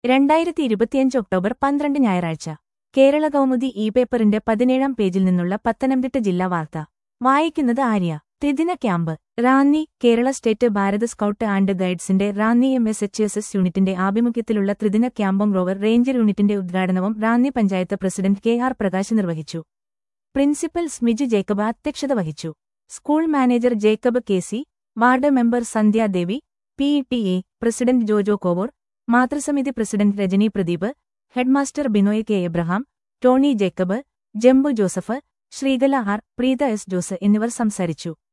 രണ്ടായിരത്തി ഇരുപത്തിയഞ്ച് ഒക്ടോബർ പന്ത്രണ്ട് ഞായറാഴ്ച കേരള കൗമുദി ഇ പേപ്പറിന്റെ പതിനേഴാം പേജിൽ നിന്നുള്ള പത്തനംതിട്ട ജില്ലാ വാർത്ത വായിക്കുന്നത് ആര്യ ത്രിദിന camp Ranni Kerala state Bharat scout and ഗൈഡ്സിന്റെ Ranni M S H S S യൂണിറ്റിന്റെ ആഭിമുഖ്യത്തിലുള്ള ത്രിദിന ക്യാമ്പും റോവർ റേഞ്ചർ യൂണിറ്റിന്റെ ഉദ്ഘാടനവും Ranni panchayat president K R Prakash നിർവഹിച്ചു പ്രിൻസിപ്പൽ സ്മിജു ജേക്കബ് അധ്യക്ഷത വഹിച്ചു school manager Jacob K C ward member Sandhyadevi P T A president Jojo Kovoor മാതൃസമിതി president Rajani Pradeep headmaster Binoy K Abraham Tony Jacob Jambu Joseph Sreekala R Preetha S Jose എന്നിവർ സംസാരിച്ചു